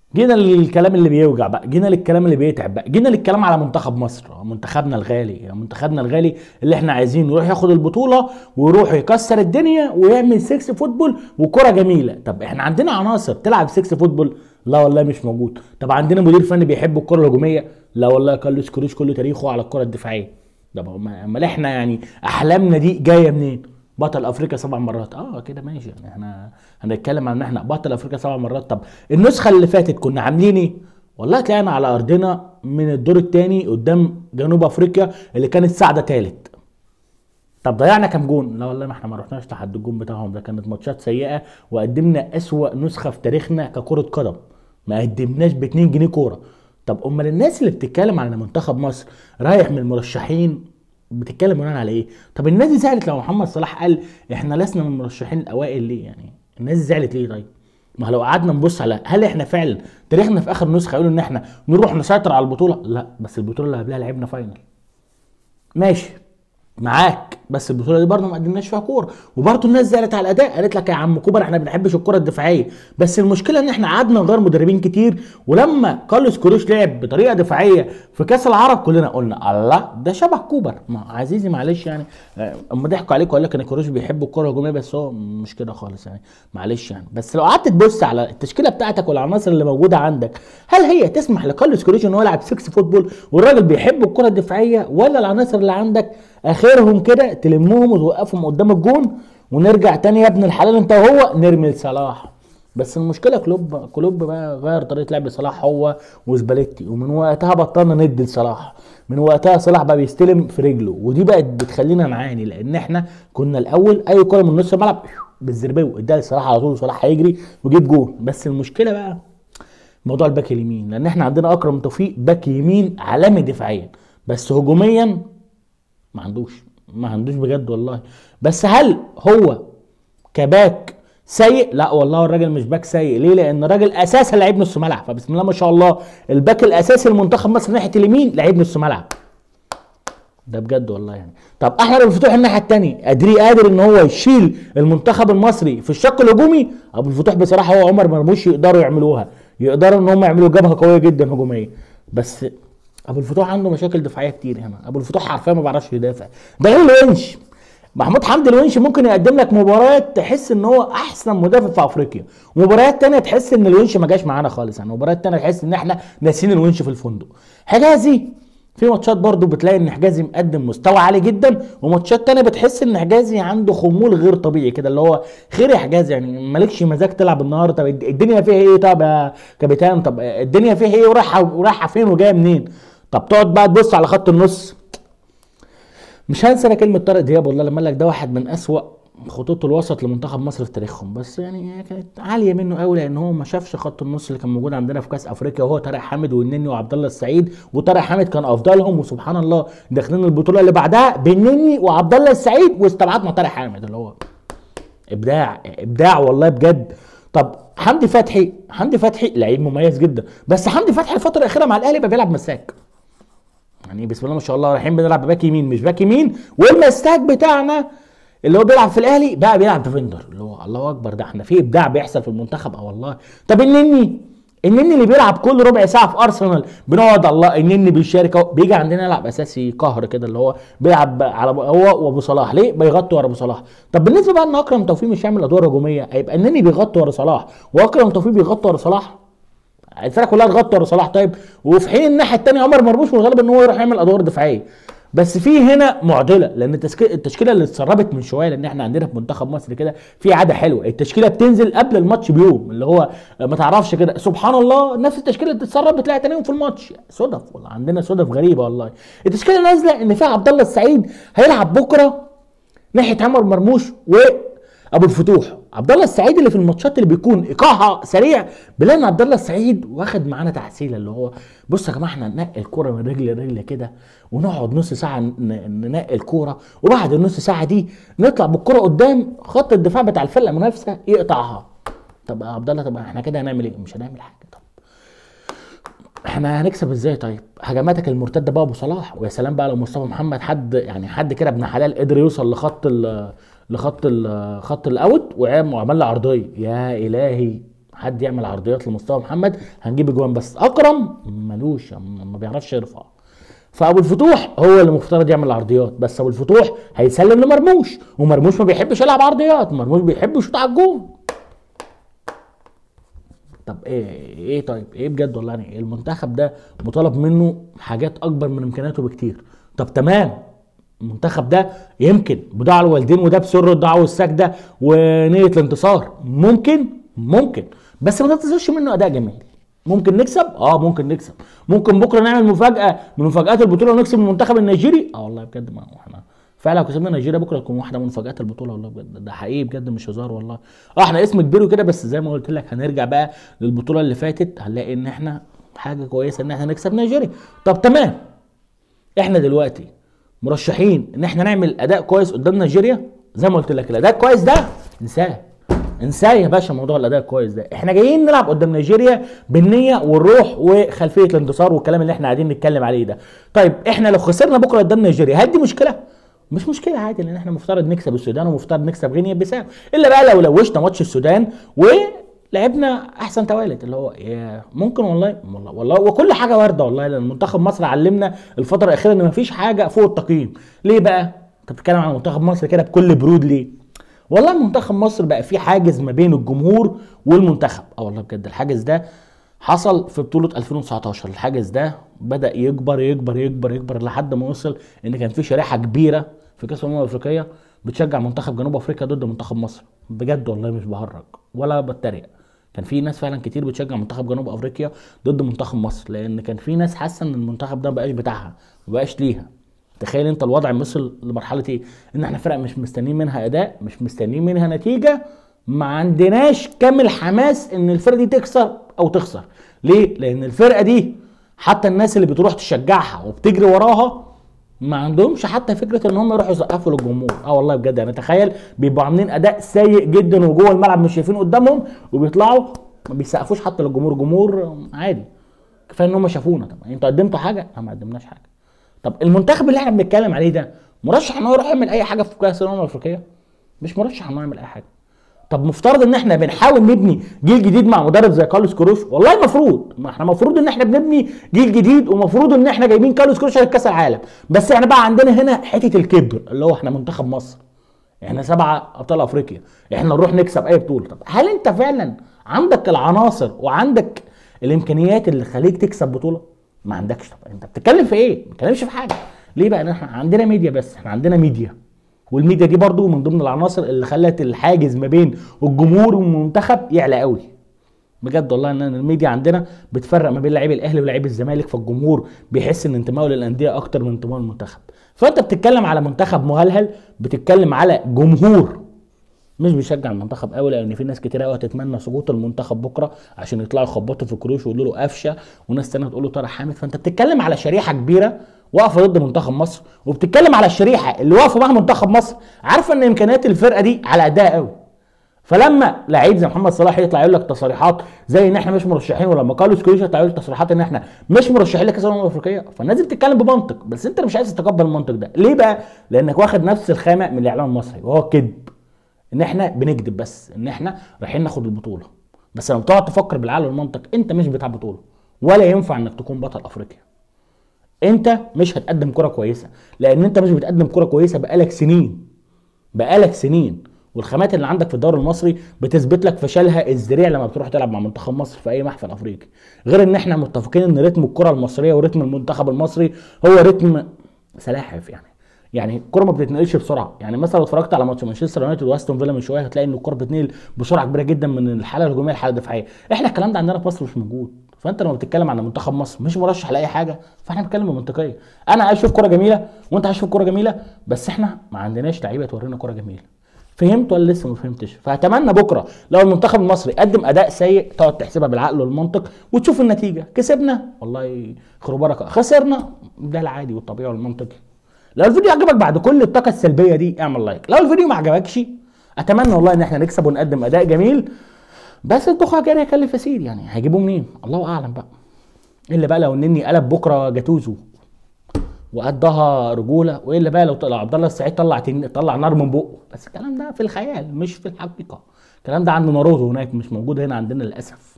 جينا للكلام اللي بيوجع بقى جينا للكلام اللي بيتعب بقى جينا للكلام على منتخب مصر منتخبنا الغالي منتخبنا الغالي اللي احنا عايزين يروح ياخد البطوله ويروح يكسر الدنيا ويعمل سكس فوتبول وكره جميله طب احنا عندنا عناصر تلعب سكس فوتبول لا والله مش موجود طب عندنا مدير فني بيحب الكره الهجوميه لا والله كارلوس كروش كل تاريخه على الكره الدفاعيه طب امال احنا يعني احلامنا دي جايه منين بطل افريقيا سبع مرات اه كده ماشي يعني احنا هنتكلم عن ان احنا بطل افريقيا سبع مرات طب النسخه اللي فاتت كنا عاملين ايه والله طلعنا على ارضنا من الدور الثاني قدام جنوب افريقيا اللي كانت ساعده ثالث طب ضيعنا كام جون لا والله ما احنا ما رحناش لحد الجون بتاعهم ده كانت ماتشات سيئه وقدمنا اسوا نسخه في تاريخنا ككره قدم ما قدمناش ب 2 جنيه كوره طب امال الناس اللي بتتكلم على منتخب مصر رايح من المرشحين بتتكلم بناء على ايه؟ طب الناس دي زعلت لو محمد صلاح قال احنا لسنا من المرشحين الاوائل ليه يعني؟ الناس دي زعلت ليه طيب؟ ما لو قعدنا نبص على هل احنا فعلا تاريخنا في اخر نسخه يقولوا ان احنا نروح نسيطر على البطوله؟ لا بس البطوله اللي قبلها لعبنا فاينل. ماشي معاك بس البطوله دي برضه ما قدمناش فيها كوره وبرضه الناس زعلت على الاداء قالت لك يا عم كوبر احنا ما بنحبش الكره الدفاعيه بس المشكله ان احنا قعدنا نغير مدربين كتير ولما كارلوس كروش لعب بطريقه دفاعيه في كاس العرب كلنا قلنا الله ده شبه كوبر ما عزيزي معلش يعني اما ضحكوا عليك وقال لك ان كروش بيحب الكره الهجوميه بس هو مش كده خالص يعني معلش يعني بس لو قعدت تبص على التشكيله بتاعتك والعناصر اللي موجوده عندك هل هي تسمح لكارلوس كروش ان هو يلعب 6 فوتبول والراجل بيحب الكره الدفاعيه ولا العناصر اللي عندك اخرهم كده تلمهم وتوقفهم قدام الجون ونرجع تاني يا ابن الحلال انت وهو نرمي لصلاح بس المشكله كلوب كلوب بقى غير طريقه لعب صلاح هو وزباليتي ومن وقتها بطلنا ندي لصلاح من وقتها صلاح بقى بيستلم في رجله ودي بقت بتخلينا نعاني لان احنا كنا الاول اي كره من نص الملعب بالزرباوي اداها لصلاح على طول صلاح هيجري ويجيب جون بس المشكله بقى موضوع الباك اليمين لان احنا عندنا اكرم توفيق باك يمين عالمي دفاعيا بس هجوميا ما عندوش ما عندوش بجد والله بس هل هو كباك سيء لا والله الراجل مش باك سيء ليه لان الراجل اساسا لعيب نص ملعب فبسم الله ما شاء الله الباك الاساسي لمنتخب مصر ناحيه اليمين لعيب نص ملعب ده بجد والله يعني طب احمد ابو الفتوح الناحيه الثانيه قادر قادر ان هو يشيل المنتخب المصري في الشق الهجومي ابو الفتوح بصراحه هو عمر مرموش يقدروا يعملوها يقدروا ان هم يعملوا جبهه قويه جدا هجوميه بس ابو الفتوح عنده مشاكل دفاعيه كتير هنا ابو الفتوح حرفيا ما بيعرفش يدافع ده غير الونش محمود حمدي الونش ممكن يقدم لك مباريات تحس ان هو احسن مدافع في افريقيا ومباريات تانية تحس ان الونش ما جاش معانا خالص يعني مباريات تانية تحس ان احنا ناسيين الونش في الفندق حجازي في ماتشات برضو بتلاقي ان حجازي مقدم مستوى عالي جدا وماتشات تانية بتحس ان حجازي عنده خمول غير طبيعي كده اللي هو خير يا حجازي يعني مالكش مزاج تلعب النهارده طب الدنيا فيها ايه طب يا كابتن طب الدنيا فيها ايه ورايحه ورايحه فين وجايه منين طب تقعد بقى تبص على خط النص مش هنسى انا كلمه طارق دياب والله لما قال لك ده واحد من اسوأ خطوط الوسط لمنتخب مصر في تاريخهم بس يعني كانت عاليه منه قوي لان هو ما شافش خط النص اللي كان موجود عندنا في كاس افريقيا وهو طارق حامد والنني وعبد الله السعيد وطارق حامد كان افضلهم وسبحان الله داخلين البطوله اللي بعدها بالنني وعبد الله السعيد واستبعدنا طارق حامد اللي هو ابداع ابداع والله بجد طب حمدي فتحي حمدي فتحي لعيب مميز جدا بس حمدي فتحي الفتره الاخيره مع الاهلي بقى بيلعب مساك يعني بسم الله ما شاء الله رايحين بنلعب باك يمين مش باك يمين والمساك بتاعنا اللي هو بيلعب في الاهلي بقى بيلعب ديفندر اللي هو الله اكبر ده احنا في ابداع بيحصل في المنتخب اه والله طب النني النني اللي بيلعب كل ربع ساعه في ارسنال بنقعد الله النني بيشارك اهو بيجي عندنا يلعب اساسي قهر كده اللي هو بيلعب على هو وابو صلاح ليه بيغطوا ورا ابو صلاح طب بالنسبه بقى ان اكرم توفيق مش هيعمل ادوار هجوميه هيبقى النني بيغطي ورا صلاح واكرم توفيق بيغطي ورا صلاح الفرقه كلها تغطي ورا صلاح طيب وفي حين الناحيه الثانيه عمر مرموش من الغالب ان هو يروح يعمل ادوار دفاعيه بس في هنا معضله لان التشكيله اللي اتسربت من شويه لان احنا عندنا في منتخب مصر كده في عاده حلوه التشكيله بتنزل قبل الماتش بيوم اللي هو ما تعرفش كده سبحان الله نفس التشكيله اللي بتتسرب بتلاقي تاني يوم في الماتش صدف والله عندنا صدف غريبه والله التشكيله نازله ان فيها عبد الله السعيد هيلعب بكره ناحيه عمر مرموش و ابو الفتوح عبد الله السعيد اللي في الماتشات اللي بيكون ايقاعها سريع بنلاقي ان عبد الله السعيد واخد معانا تحسيله اللي هو بص يا جماعه احنا ننقي الكوره من رجل لرجل كده ونقعد نص ساعه ننقي الكوره وبعد النص ساعه دي نطلع بالكوره قدام خط الدفاع بتاع الفرقه المنافسه يقطعها طب يا عبد الله طب احنا كده هنعمل ايه مش هنعمل حاجه طب احنا هنكسب ازاي طيب هجماتك المرتده بقى ابو صلاح ويا سلام بقى لو مصطفى محمد حد يعني حد كده ابن حلال قدر يوصل لخط ال لخط ال خط الاوت وعمل له عرضيه يا الهي حد يعمل عرضيات لمصطفى محمد هنجيب اجوان بس اكرم ملوش ما بيعرفش يرفع فابو الفتوح هو اللي مفترض يعمل عرضيات بس ابو الفتوح هيسلم لمرموش ومرموش ما بيحبش يلعب عرضيات مرموش بيحب يشوط على الجون طب ايه ايه طيب ايه بجد والله يعني المنتخب ده مطالب منه حاجات اكبر من امكانياته بكتير طب تمام المنتخب ده يمكن بدعاء الوالدين وده بسر الدعوه والسجده ونيه الانتصار ممكن ممكن بس ما تنتظرش منه اداء جميل ممكن نكسب اه ممكن نكسب ممكن بكره نعمل مفاجاه من مفاجات البطوله ونكسب المنتخب النيجيري اه والله بجد ما احنا فعلا لو كسبنا نيجيريا بكره تكون واحده من مفاجات البطوله والله بجد ده حقيقي بجد مش هزار والله اه احنا اسم كبير وكده بس زي ما قلت لك هنرجع بقى للبطوله اللي فاتت هنلاقي ان احنا حاجه كويسه ان احنا نكسب نيجيريا طب تمام احنا دلوقتي مرشحين ان احنا نعمل اداء كويس قدام نيجيريا زي ما قلت لك الاداء الكويس ده انساه انساه يا باشا موضوع الاداء الكويس ده احنا جايين نلعب قدام نيجيريا بالنيه والروح وخلفيه الانتصار والكلام اللي احنا قاعدين نتكلم عليه ده طيب احنا لو خسرنا بكره قدام نيجيريا هل دي مشكله مش مشكله عادي لان احنا مفترض نكسب السودان ومفترض نكسب غينيا بيساو الا بقى لو لوشنا ماتش السودان ولعبنا احسن توالت اللي هو يا ممكن والله والله والله وكل حاجه وارده والله لان منتخب مصر علمنا الفتره الاخيره ان مفيش حاجه فوق التقييم ليه بقى انت بتتكلم عن منتخب مصر كده بكل برود ليه والله منتخب مصر بقى في حاجز ما بين الجمهور والمنتخب اه والله بجد الحاجز ده حصل في بطولة 2019 الحاجز ده بدأ يكبر يكبر يكبر يكبر لحد ما وصل ان كان في شريحة كبيرة في كأس الأمم الأفريقية بتشجع منتخب جنوب أفريقيا ضد منتخب مصر بجد والله مش بهرج ولا بتريق كان في ناس فعلا كتير بتشجع منتخب جنوب افريقيا ضد منتخب مصر لان كان في ناس حاسه ان المنتخب ده مبقاش بتاعها مبقاش ليها تخيل انت الوضع وصل لمرحله ايه ان احنا فرق مش مستنيين منها اداء مش مستنيين منها نتيجه ما عندناش كامل حماس ان الفرقه دي تكسر او تخسر ليه لان الفرقه دي حتى الناس اللي بتروح تشجعها وبتجري وراها ما عندهمش حتى فكره ان هم يروحوا يسقفوا للجمهور اه والله بجد يعني تخيل بيبقوا عاملين اداء سيء جدا وجوه الملعب مش شايفين قدامهم وبيطلعوا ما بيسقفوش حتى للجمهور جمهور عادي كفايه ان هم شافونا طب انتوا قدمتوا حاجه؟ لا ما قدمناش حاجه طب المنتخب اللي احنا بنتكلم عليه ده مرشح ان هو يروح يعمل اي حاجه في كاس الامم الافريقيه مش مرشح ان هو يعمل اي حاجه طب مفترض ان احنا بنحاول نبني جيل جديد مع مدرب زي كارلوس كروش والله المفروض ما احنا المفروض ان احنا بنبني جيل جديد ومفروض ان احنا جايبين كارلوس كروش كاس العالم بس احنا بقى عندنا هنا حته الكبر اللي هو احنا منتخب مصر احنا سبعه ابطال افريقيا احنا نروح نكسب اي بطوله طب هل انت فعلا عندك العناصر وعندك الامكانيات اللي تخليك تكسب بطوله ما عندكش طب انت بتتكلم في ايه ما بتتكلمش في حاجه ليه بقى احنا عندنا ميديا بس احنا عندنا ميديا والميديا دي برضو من ضمن العناصر اللي خلت الحاجز ما بين الجمهور والمنتخب يعلى قوي بجد والله ان الميديا عندنا بتفرق ما بين لعيب الاهلي ولاعيب الزمالك فالجمهور بيحس ان انتمائه للانديه اكتر من انتمائه للمنتخب فانت بتتكلم على منتخب مهلهل بتتكلم على جمهور مش بيشجع المنتخب قوي لان في ناس كتير قوي هتتمنى سقوط المنتخب بكره عشان يطلعوا يخبطوا في كروش ويقولوا له قفشه وناس تانية تقول له طارق حامد فانت بتتكلم على شريحه كبيره واقفه ضد منتخب مصر وبتتكلم على الشريحه اللي واقفه مع منتخب مصر عارفه ان امكانيات الفرقه دي على قدها قوي فلما لعيب زي محمد صلاح يطلع يقول لك تصريحات زي ان احنا مش مرشحين ولما كارلوس كروش يطلع يقول تصريحات ان احنا مش مرشحين لكاس الامم الافريقيه فالناس دي بتتكلم بمنطق بس انت مش عايز تتقبل المنطق ده ليه بقى لانك واخد نفس الخامه من الاعلام المصري وهو الكذب ان احنا بنكذب بس ان احنا رايحين ناخد البطوله بس لما تقعد تفكر بالعقل والمنطق انت مش بتاع بطوله ولا ينفع انك تكون بطل افريقيا انت مش هتقدم كره كويسه لان انت مش بتقدم كره كويسه بقالك سنين بقالك سنين والخامات اللي عندك في الدوري المصري بتثبت لك فشلها الذريع لما بتروح تلعب مع منتخب مصر في اي محفل افريقي غير ان احنا متفقين ان رتم الكره المصريه ورتم المنتخب المصري هو رتم سلاحف يعني يعني الكره ما بتتنقلش بسرعه يعني مثلا لو اتفرجت على ماتش مانشستر يونايتد واستون فيلا من شويه هتلاقي ان الكره بتتنقل بسرعه كبيره جدا من الحاله الهجوميه للحاله الدفاعيه احنا الكلام ده عندنا في مصر مش موجود فانت لما بتتكلم عن منتخب مصر مش مرشح لاي حاجه فاحنا بنتكلم بمنطقيه انا عايز اشوف كره جميله وانت عايز تشوف كره جميله بس احنا ما عندناش لعيبه تورينا كره جميله فهمت ولا لسه ما فهمتش فاتمنى بكره لو المنتخب المصري قدم اداء سيء تقعد تحسبها بالعقل والمنطق وتشوف النتيجه كسبنا والله خير وبركه خسرنا ده العادي والطبيعي والمنطقي لو الفيديو عجبك بعد كل الطاقه السلبيه دي اعمل لايك لو الفيديو ما عجبكش اتمنى والله ان احنا نكسب ونقدم اداء جميل بس الدخله جاري هيكلف يسير يعني هيجيبوه منين الله اعلم بقى الا بقى لو النني قلب بكره جاتوزو وقدها رجوله والا بقى لو طلع عبد الله السعيد طلع تن... طلع نار من بقه بس الكلام ده في الخيال مش في الحقيقه الكلام ده عند ناروتو هناك مش موجود هنا عندنا للاسف